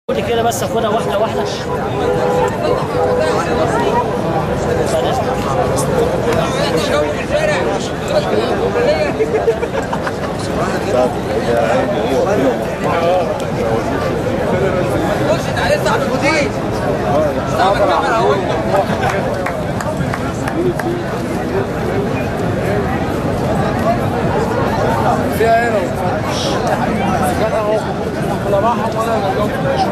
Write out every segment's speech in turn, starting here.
قولي كده بس اخدها واحده واحده فيها هنا كان اهو ولا راحه ولا ولا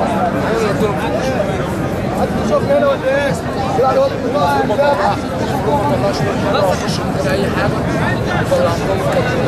شوف هنا ولا ايه؟ لا الواد ما طلعش من هنا واخش من اي حاجه وطلع عندهم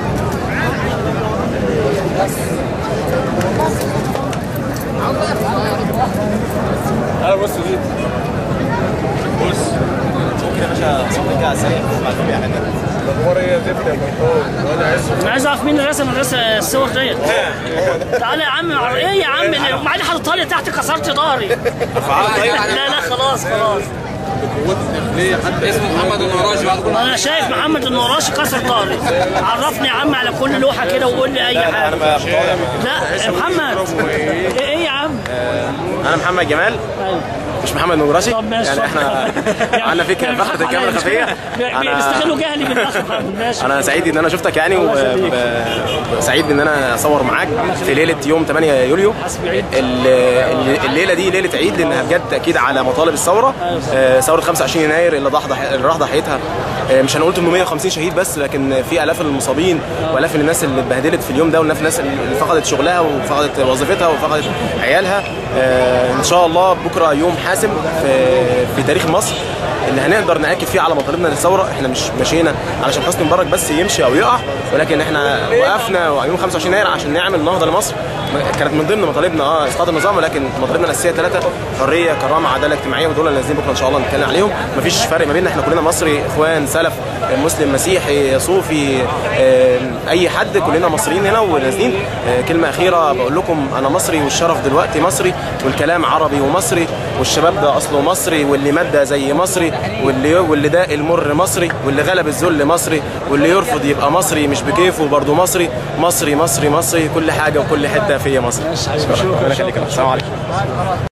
تعالى بص دي بص يا باشا صوتك كده سريع بعد يعني الاخبار ايه زفت يا بنطول ولا عايز انا عايز اعرف مين اللي رسم الرسم الصور ديت تعالى يا عم ايه يا عم وبعدين حاططها لي تحت كسرت ظهري لا لا خلاص خلاص القوات الداخليه حتى اسمه محمد النوراشي بعد كل انا شايف محمد النوراشي كسر ظهري عرفني يا عم على كل لوحه كده وقول لي اي حاجه انا بقى بطالع لا يا محمد ايه ايه يا عم انا محمد جمال أيوة. مش محمد نوراشي طب ماشي يعني احنا عندنا فكره فقره الكاميرا الخفيه انا بيستغلوا جهلي بالاخ محمد ماشي انا سعيد ان انا شفتك يعني الله يخليك. وسعيد ان انا اصور معاك في ليله يوم 8 يوليو حسبي عيد. ال- ال- الليله دي ليله عيد لانها بجد اكيد على مطالب الثوره آه، ثوره 25 يناير اللي ضح ضح- اللي راح ضحيتها آه، مش هنقول 850 شهيد بس لكن في الاف المصابين والاف الناس اللي اتبهدلت في اليوم ده والاف الناس اللي فقدت شغلها وفقدت وظيفتها وفقدت عيالها آه، ان شاء الله بكره يوم حاسم في في تاريخ مصر اللي هنقدر ناكد فيه على مطالبنا للثوره احنا مش مشينا علشان حسني مبارك بس يمشي او يقع ولكن احنا وقفنا يوم 25 يناير عشان نعمل نهضه لمصر كانت من ضمن مطالبنا اه اسقاط النظام ولكن مطالبنا الاساسيه ثلاثه حريه كرامه عداله اجتماعيه ودول اللي نازلين بكره ان شاء الله نتكلم عليهم مفيش فرق ما بيننا احنا كلنا مصري اخوان سلف مسلم مسيحي صوفي آه، اي حد كلنا مصريين هنا ونازلين آه، كلمه اخيره بقول لكم انا مصري والشرف دلوقتي مصري والكلام عربي ومصري والشباب ده اصله مصري واللي مات ده زي مصري واللي واللي ده المر مصري واللي غلب الذل مصري واللي يرفض يبقى مصري مش بكيفه برضه مصري مصري مصري مصري كل حاجه وكل حته فيا مصري ماشي حبيبي شكرا ربنا يخليك السلام عليكم